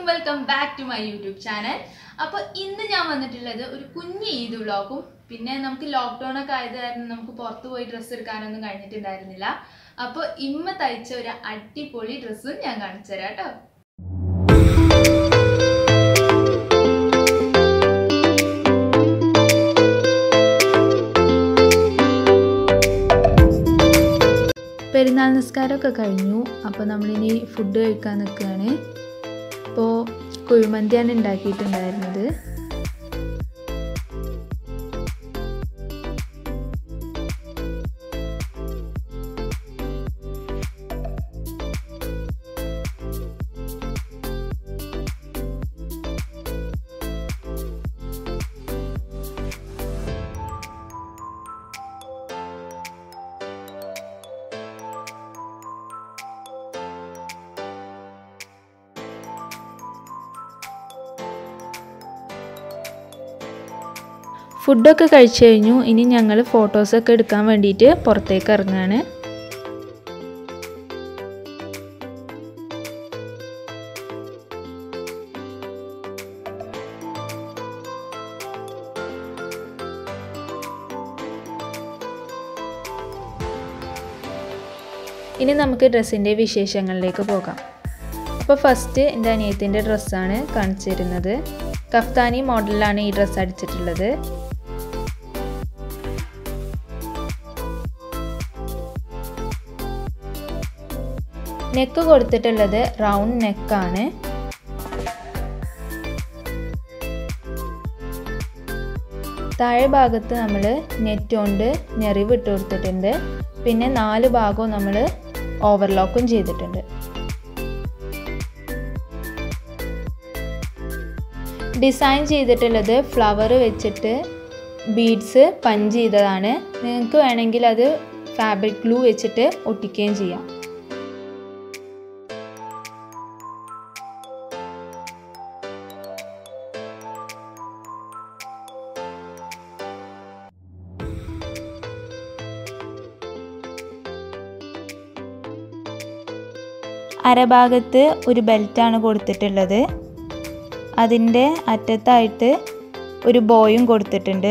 welcome back to my YouTube channel അപ്പോൾ ഇന്ന് ഞാൻ വന്നിട്ടുള്ളത് ഒരു കുഞ്ഞ് ഈദ് വ്ളോഗും പിന്നെ നമുക്ക് ലോക്ക്ഡൗൺ ഒക്കെ ആയത് കാരണം നമുക്ക് പുറത്ത് പോയി ഡ്രസ്സ് എടുക്കാനൊന്നും കഴിഞ്ഞിട്ടുണ്ടായിരുന്നില്ല അപ്പോൾ ഇമ്മ തയ്ച്ച ഒരു അടിപൊളി ഡ്രസ്സും ഞാൻ കാണിച്ചു തരാം കേട്ടോ പെരുന്നാൾ നിസ്കാരമൊക്കെ കഴിഞ്ഞു അപ്പോൾ നമ്മളിനി ഫുഡ് കഴിക്കാൻ നിൽക്കുകയാണ് അപ്പോൾ കുഴിമന്തിയാണ് ഉണ്ടാക്കിയിട്ടുണ്ടായിരുന്നത് ഫുഡൊക്കെ കഴിച്ചു കഴിഞ്ഞു ഇനി ഞങ്ങൾ ഫോട്ടോസൊക്കെ എടുക്കാൻ വേണ്ടിയിട്ട് പുറത്തേക്ക് ഇറങ്ങുകയാണ് ഇനി നമുക്ക് ഡ്രസ്സിൻ്റെ വിശേഷങ്ങളിലേക്ക് പോകാം അപ്പോൾ ഫസ്റ്റ് എൻ്റെ അനിയത്തിൻ്റെ ഡ്രസ്സാണ് കാണിച്ചു തരുന്നത് കഫ്താനി മോഡലിലാണ് ഈ ഡ്രസ്സ് അടിച്ചിട്ടുള്ളത് നെക്ക് കൊടുത്തിട്ടുള്ളത് റൗണ്ട് നെക്കാണ് താഴെ ഭാഗത്ത് നമ്മൾ നെറ്റ് കൊണ്ട് ഞെറിവ് ഇട്ട് കൊടുത്തിട്ടുണ്ട് പിന്നെ നാല് ഭാഗവും നമ്മൾ ഓവർലോക്കും ചെയ്തിട്ടുണ്ട് ഡിസൈൻ ചെയ്തിട്ടുള്ളത് ഫ്ലവർ വെച്ചിട്ട് ബീഡ്സ് പഞ്ച് ചെയ്തതാണ് നിങ്ങൾക്ക് വേണമെങ്കിൽ അത് ഫാബ്രിക് ഗ്ലൂ വെച്ചിട്ട് ഒട്ടിക്കുകയും ചെയ്യാം അരഭാഗത്ത് ഒരു ബെൽറ്റാണ് കൊടുത്തിട്ടുള്ളത് അതിൻ്റെ അറ്റത്തായിട്ട് ഒരു ബോയും കൊടുത്തിട്ടുണ്ട്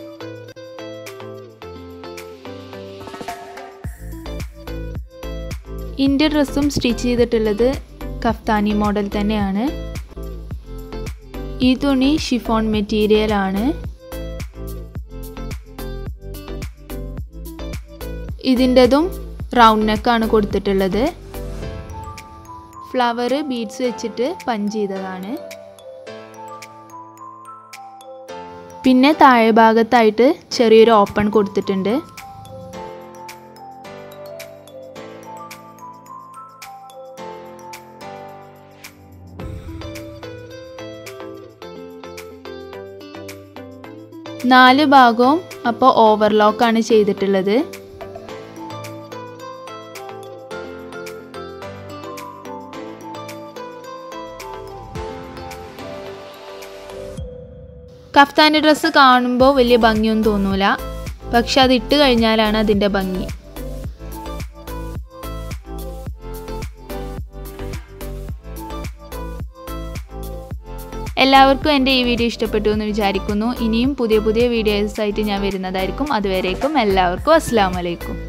ഇൻ്റെ ഡ്രസ്സും സ്റ്റിച്ച് ചെയ്തിട്ടുള്ളത് കഫ്താനി മോഡൽ തന്നെയാണ് ഈ തുണി ഷിഫോൺ മെറ്റീരിയൽ ആണ് ഇതിൻ്റെതും റൗണ്ട് നെക്കാണ് കൊടുത്തിട്ടുള്ളത് ഫ്ലവർ ബീഡ്സ് വെച്ചിട്ട് പഞ്ച് ചെയ്തതാണ് പിന്നെ താഴെ ഭാഗത്തായിട്ട് ചെറിയൊരു ഓപ്പൺ കൊടുത്തിട്ടുണ്ട് നാല് ഭാഗവും അപ്പോൾ ഓവർലോക്കാണ് ചെയ്തിട്ടുള്ളത് കഫ്താനി ഡ്രസ്സ് കാണുമ്പോൾ വലിയ ഭംഗിയൊന്നും തോന്നൂല പക്ഷെ അത് ഇട്ട് കഴിഞ്ഞാലാണ് അതിൻ്റെ ഭംഗി എല്ലാവർക്കും എൻ്റെ ഈ വീഡിയോ ഇഷ്ടപ്പെട്ടു എന്ന് വിചാരിക്കുന്നു ഇനിയും പുതിയ പുതിയ വീഡിയോസ് ആയിട്ട് ഞാൻ വരുന്നതായിരിക്കും അതുവരേക്കും എല്ലാവർക്കും അസ്സാം വലൈക്കും